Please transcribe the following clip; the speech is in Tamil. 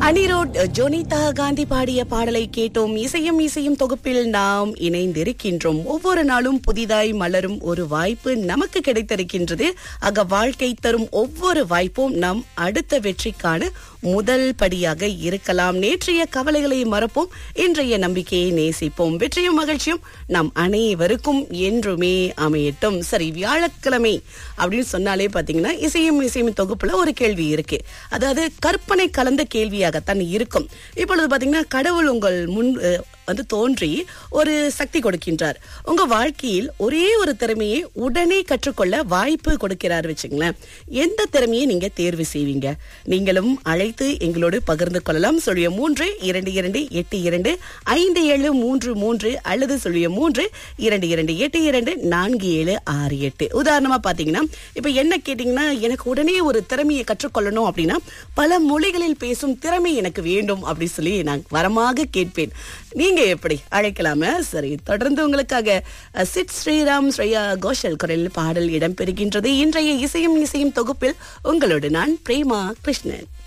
அனிரோட் ஜோனிதா காந்தி பாடிய பாடலை கேட்டோம் இசையும் இசையும் தொகுப்பில் நாம் இணைந்திருக்கின்றோம் ஒவ்வொரு நாளும் புதிதாய் மலரும் ஒரு வாய்ப்பு நமக்கு கிடைத்திருக்கின்றது ஆக வாழ்க்கை தரும் ஒவ்வொரு வாய்ப்பும் நம் அடுத்த வெற்றிக்கான முதல் படியாக இருக்கலாம் நேற்றைய கவலைகளை மறப்போம் இன்றைய நம்பிக்கையை நேசிப்போம் வெற்றியும் மகிழ்ச்சியும் நம் அனைவருக்கும் என்றுமே அமையட்டும் சரி வியாழக்கிழமை அப்படின்னு சொன்னாலே பாத்தீங்கன்னா இசையும் இசையும் தொகுப்புல ஒரு கேள்வி இருக்கு அதாவது கற்பனை கலந்த கேள்வியாகத்தான் இருக்கும் இப்பொழுது பாத்தீங்கன்னா கடவுள் உங்கள் முன் அஹ், வந்து தோன்றி ஒரு சக்தி கொடுக்கின்றார் உங்க வாழ்க்கையில் ஒரே ஒரு திறமையை உடனே கற்றுக்கொள்ள வாய்ப்பு கொடுக்கிறார் வச்சுங்களேன் எந்த திறமையை நீங்க தேர்வு செய்வீங்க நீங்களும் அழைத்து எங்களோடு பகிர்ந்து கொள்ளலாம் சொல்லிய மூன்று இரண்டு இரண்டு எட்டு இரண்டு ஐந்து ஏழு மூன்று மூன்று அல்லது சொல்லிய மூன்று இரண்டு இரண்டு எட்டு இரண்டு நான்கு ஏழு ஆறு எட்டு உதாரணமா பாத்தீங்கன்னா இப்ப என்ன கேட்டீங்கன்னா எனக்கு உடனே ஒரு திறமையை கற்றுக்கொள்ளணும் அப்படின்னா பல மொழிகளில் பேசும் திறமை எனக்கு வேண்டும் அப்படி சொல்லி நான் வரமாக கேட்பேன் நீங்க எப்படி அழைக்கலாமா சரி தொடர்ந்து உங்களுக்காக அஹ், சிட் ஸ்ரீராம் ஸ்ரேயா கோஷல் குரலில் பாடல் இடம்பெறுகின்றது இன்றைய இசையும் இசையும் தொகுப்பில் உங்களோடு நான் பிரேமா கிருஷ்ணன்